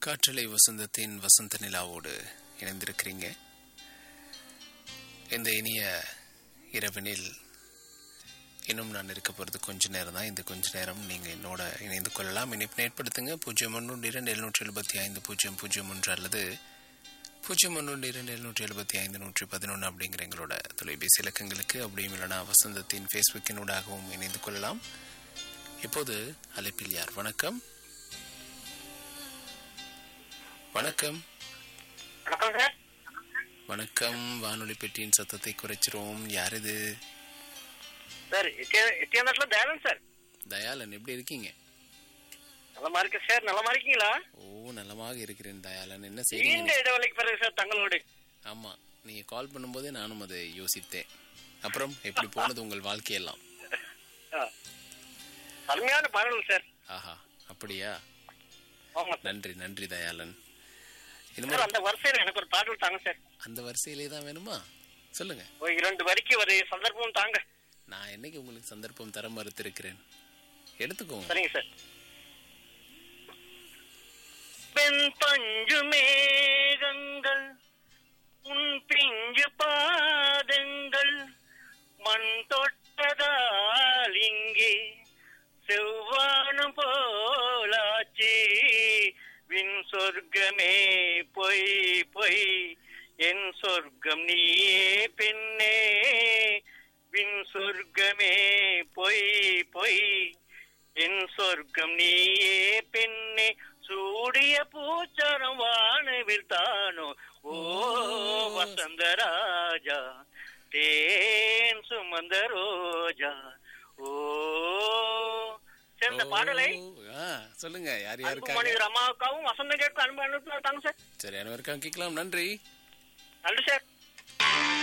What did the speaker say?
காற்றலை வசந்தத்தின் வசந்த நிலாவோடு இணைந்திருக்கிறீங்க இந்த இனிய இரவினில் இன்னும் நான் இருக்க போகிறது கொஞ்ச நேரம் தான் இந்த கொஞ்ச நேரம் நீங்கள் என்னோட இணைந்து கொள்ளலாம் இணைப்பு ஏற்படுத்துங்க பூஜ்ஜியம் ஒன்று இரண்டு எழுநூற்றி எழுபத்தி ஐந்து பூஜ்ஜியம் பூஜ்ஜியம் ஒன்று அல்லது பூஜ்ஜியம் ஒன்று இரண்டு எழுநூற்றி எழுபத்தி ஐந்து நூற்றி பதினொன்று அப்படிங்கிற எங்களோட தொலைபேசி இலக்கங்களுக்கு அப்படியும் இல்லைனா வசந்தத்தின் ஃபேஸ்புக்கினூடாகவும் இணைந்து கொள்ளலாம் இப்போது அழைப்பில் யார் வணக்கம் வணக்கம் வணக்கம் சார் வணக்கம் வானொலி பெட்டியின் சத்தத்தை குறைச்சிரும் யார் இது சார் எத்தியாந்தத்துல தயாளன் சார் தயாளன் எப்படி இருக்கீங்க நலமா இருக்கு சார் நலமா இருக்கீங்களா ஓ நலமாக இருக்கிறேன் தயாளன் என்ன நீண்ட செய்றீங்க இடைவெளிக்கு பிறகு சார் தங்களோடு ஆமா நீங்க கால் பண்ணும்போதே நானும் அதை யோசித்தேன் அப்புறம் எப்படி போனது உங்கள் வாழ்க்கையெல்லாம் ஆ. அருமையான பாடல் சார் ஆஹா அப்படியா ஆமா சார் நன்றி நன்றி தயாளன் சார் இனிமே அந்த வரிசையில எனக்கு ஒரு பாடல் தாங்க சார் அந்த வரிசையிலே தான் வேணுமா சொல்லுங்க ஒரு இரண்டு வரிக்கு ஒரு சந்தர்ப்பம் தாங்க நான் என்னைக்கு உங்களுக்கு சந்தர்ப்பம் தர மறுத்திருக்கிறேன் எடுத்துக்கோங்க சரிங்க சார் பெண் பஞ்சு மேகங்கள் உன் பிஞ்சு பாதங்கள் மண் தொட்டதால் இங்கே செவ்வானம் போலாச்சு வின் சொர்க்கமே பொய் பொய் என் சொர்க்கம் நீயே பெண்ணே வின் சொர்க்கமே பொய் பொய் என் சொர்க்கம் நீயே பெண்ணே சூடிய பூச்சரம் வானவில் தானோ ஓ வசந்த ராஜா தேன் சுமந்த ரோஜா ஓ சேர்ந்த பாடலை ஓ, ஆ, சொல்லுங்க யார் யாருக்காக அன்புமணி ரமாவுக்காவும் வசந்தம் கேட்கும் அன்பு அனுப்பினாங்க சார் சரி அனைவருக்காக கேட்கலாம் நன்றி நன்றி சார்